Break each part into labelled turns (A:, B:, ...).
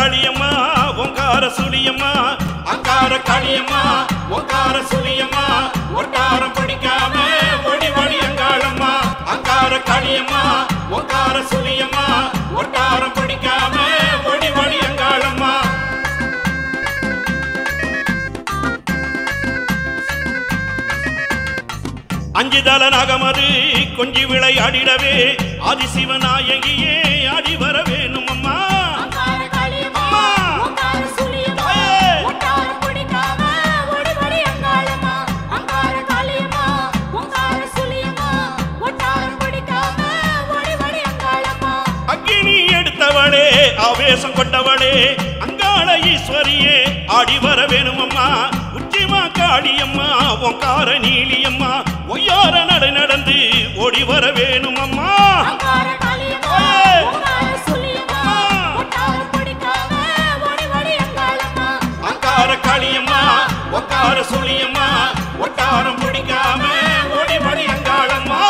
A: காளியம்மா ஓங்கார சுழியம்மா அங்கார காளியம்மா ஓங்கார சுழியம்மா ஒட்டாரம் பிடிக்காம ஒடி ஒடி அங்காளம்மா அங்கார காளியம்மா ஓங்கார சுழியம்மா ஒட்டாரம் பிடிக்காம ஒடி ஒடி அங்காளம்மா அஞ்சு தல நகமது கொஞ்சி விளையாடிடவே ஆதிசிவநாயகியே ஆடி வர வேணும் அம்மா
B: அங்கார காளியம்மா
A: அம்மா.
B: ஓங்கார சுழியம்மா
A: தாயே.
B: ஒட்டாரம் பிடிக்காம ஓடி ஓடி அங்காளம்மா அங்கார காளியம்மா ஓங்கார சுழியம்மா ஒட்டாரம் பிடிக்காம ஓடி ஓடி அங்காளம்மா
A: அக்கினி எடுத்தவளே ஆவேசம் கொண்டவளே அங்காள ஈஸ்வரியே ஆடி வர வேணும் அம்மா உச்சிமா காளியம்மா ஓங்கார நீலியம்மா ஒய்யார நட நடந்து ஓடி வர வேணும் அம்மா
B: அங்கார காளியம்மா
A: தாயே.
B: ஓங்கார சுழியம்மா
A: அம்மா.
B: ஒட்டாரம் பிடிக்காம ஓடி ஓடி அங்காளம்மா
A: அங்கார காளியம்மா ஒக்கார சுழியம்மா ஒட்டாரம் பிடிக்காம ஓடி வடி அங்காளம்மா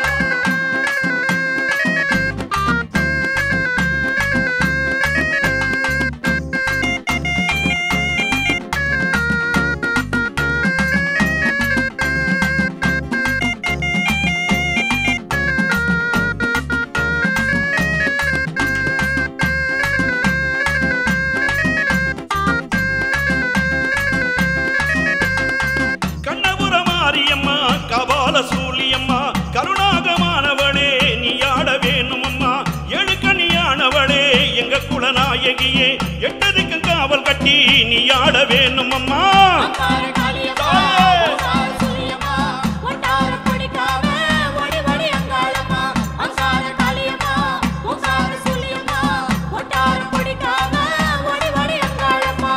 A: கண்ணபுர மாரியம்மா கபால சூழியம்மா கருணாகமானவளே நீ ஆட வேணும் அம்மா எழுக்கணியானவளே எங்க குலநாயகியே எட்டதுக்கு காவல் கட்டி நீ ஆட வேணும் அம்மா
B: அங்கார காளியம்மா
A: தாயே.
B: ஓங்கார சுழியம்மா ஒட்டாரம் பிடிக்காம ஓடி ஓடி அங்காளம்மா அங்கார காளியம்மா ஓங்கார சுழியம்மா ஒட்டாரம் பிடிக்காம ஓடி ஓடி அங்காளம்மா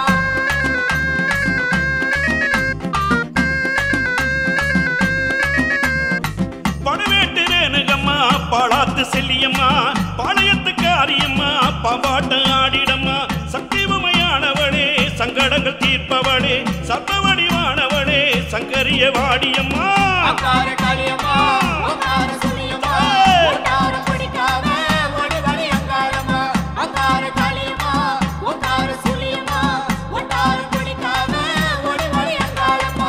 A: படுவேட்டு ரேணுகம்மா பாலாத்து செல்லியம்மா பாளையத்து காரியம்மா பாம்பாட்ட ஆடிடம்மா சக்திவமையானவளே சங்கடங்கள் தீர்ப்பவளே சர்வவடிவானவளே சங்கரிய வாடியம்மா
B: அங்கார காளியம்மா ஓங்கார சுழியம்மா ஒட்டாரம் பிடிக்காம ஓடி ஓடி அங்காளம்மா அங்கார காளியம்மா ஓங்கார சுழியம்மா ஒட்டாரம் பிடிக்காம ஓடி ஓடி அங்காளம்மா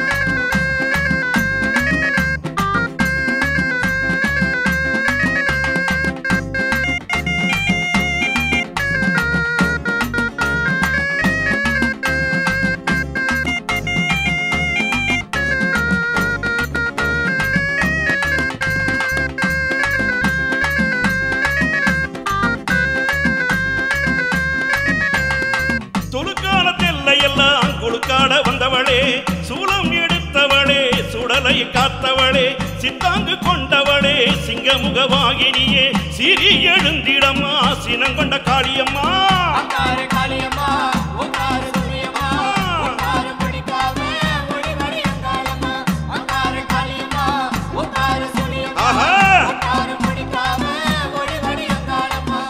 A: துலுக்கான தெல்லையெல்லாம் குழுக்காட வந்தவளே சூளம் எடுத்தவளே சுடலை காத்தவளே சித்தாங்கு கொண்டவளே சிங்கமுகவாகினியே சிறி எழுந்திடம்மா சினங்கொண்ட காளியம்மா
B: அங்கார காளியம்மா ஓங்கார சுழியம்மா ஒட்டாரம் பிடிக்காம ஓடி ஓடி அங்காளம்மா அங்கார காளியம்மா ஓங்கார சுழியம்மா
A: ஆஹா
B: ஒட்டாரம் பிடிக்காம ஓடி ஓடி அங்காளம்மா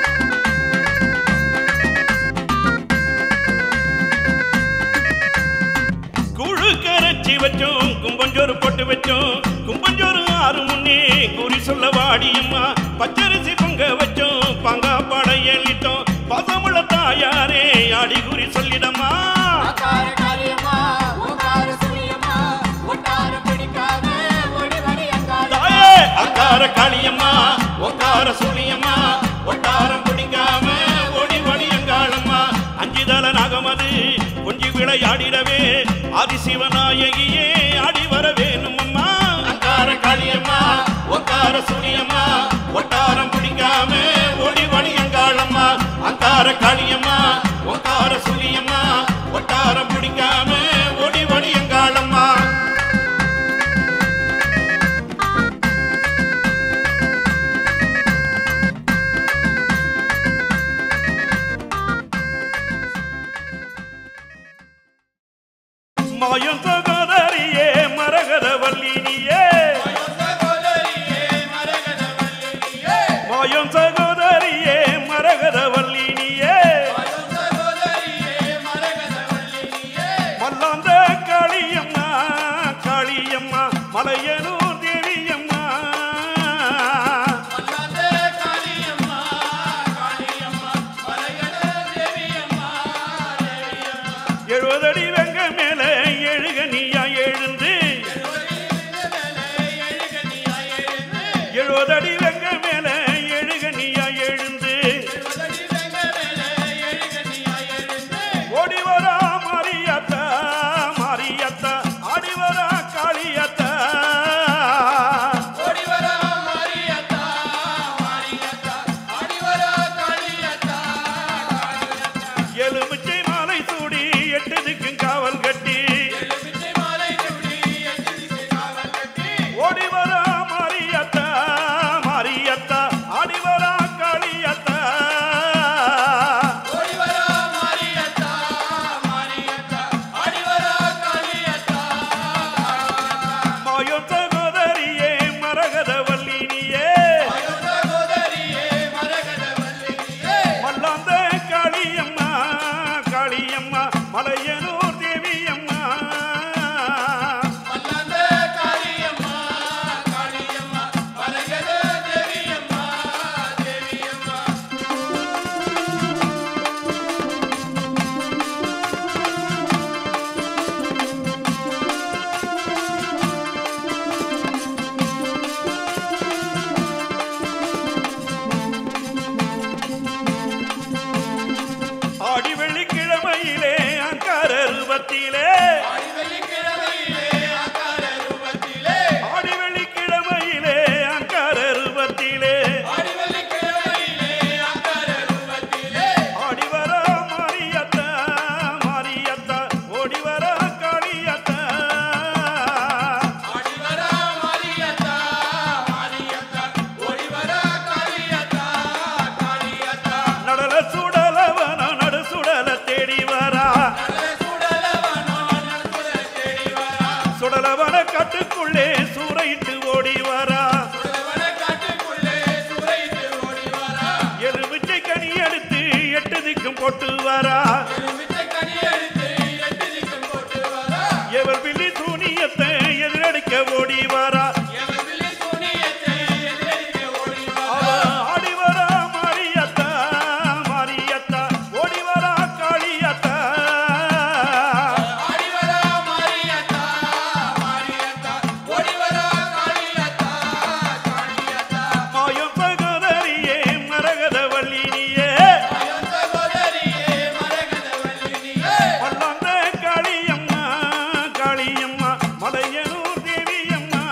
A: குழு கரைச்சி வச்சோம் கும்பஞ்சோறு போட்டு வச்சோம் கும்பஞ்சோறு ஆறு முன்னே குறி சொல்ல வாடியம்மா பச்சரிசி பொங்க வச்சோம் பங்கா படையலிட்டோம் பசமுள்ள தாயாரே ஆடி குறி சொல்லிடம்மா
B: அங்கார காளியம்மா ஓங்கார சுழியம்மா ஒட்டாரம் பிடிக்காம ஓடி ஓடி அங்காளம்மா
A: தாயே அக்கார காளியம்மா ஒக்கார சுழியம்மா ஒட்டாரம் பிடிக்காம ஓடி ஓடி அங்காளம்மா அஞ்சு தல நகமது கொஞ்சி விளையாடிடவே ஆதிசிவநாயகியே ஆடி வர வேணும் அம்மா அங்கார காளியம்மா ஒக்கார சுழியம்மா ஒட்டாரம் பிடிக்காம ஓடி ஓடி அங்காளம்மா அங்கார காளியம்மா ஒக்கார சுழியம்மா ஒட்டாரம் பிடிக்காம ஓடி ஓடி அங்காளம்மா மாயம் சகோதரியே மரகத வல்லினியே மாயம் சகோதரியே மரகத வல்லினியே மல்லாந்த காளியம்மா காளியம்மா மலையனூர் தேவியம்மா திக்கும் போட்டு வரா எவர் பில்லி சூனியத்தை எதிரடிக்க ஓடி வரா அவ ஆடி வரா மாரியத்தா மாரியத்தா ஓடி வரா காளியத்தா மாயம் சகோதரியே மரகத வள்ளினியே வல்லாந்த காளியம்மா காளியம்மா மலையனூர் தேவியம்மா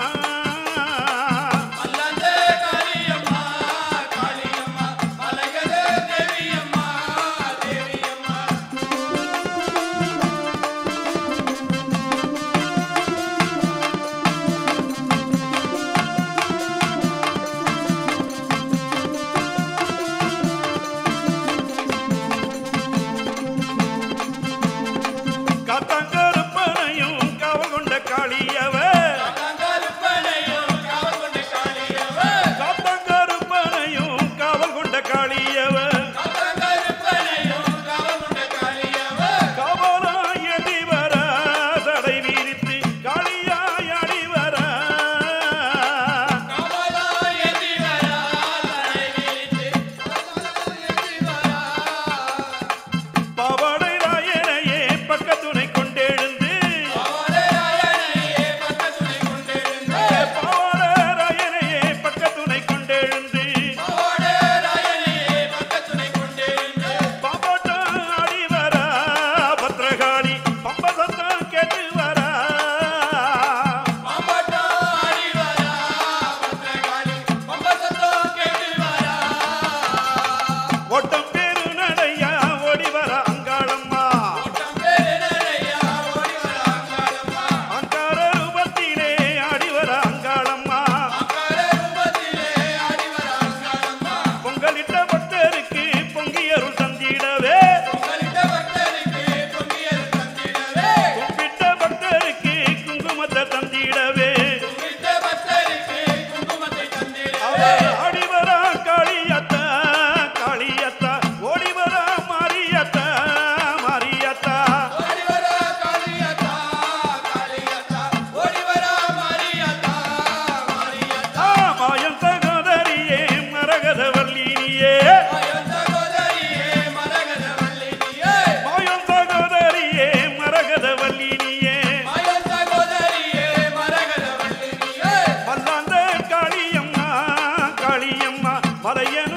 A: காத்தாங்கருப்பனையும் காவல் கொண்ட காளியவ காத்தாங்கருப்பனையும் காவல் கொண்ட காளியவ காவலாய் எடி வரா தடை வீரித்து காளியாய் அடி வரா பாவாடை ராயனையே பக்கத்துணை கொண்டெழுந்து பாவாடை ராயனையே பக்கத்துணை கொண்டெழுந்து பாப்பாட்டா ஆடி வரா பத்ரகாளி பம்பசத்தம் கேட்டு வரா ஓட்டம் பேரு நடையா ஓடி வர அங்காளம்மா அங்கார ரூபத்திலே ஆடி வர அங்காளம்மா பொங்கலிட்ட பக்தருக்கு பொங்கியருள் தந்திடவே கும்பிட்ட பக்தருக்கு குங்குமத்தை தந்திடவே அவ ஆடி வரா காளியத்தா காளியத்தா ஓடி வரா மாரியத்தா மாரியத்தா ஆ, மாயம் சகோதரியே மரகத வல்லினியே மாயம் சகோதரியே மரகத வல்லினியே மல்லாந்த காளியம்மா காளியம்மா மலைய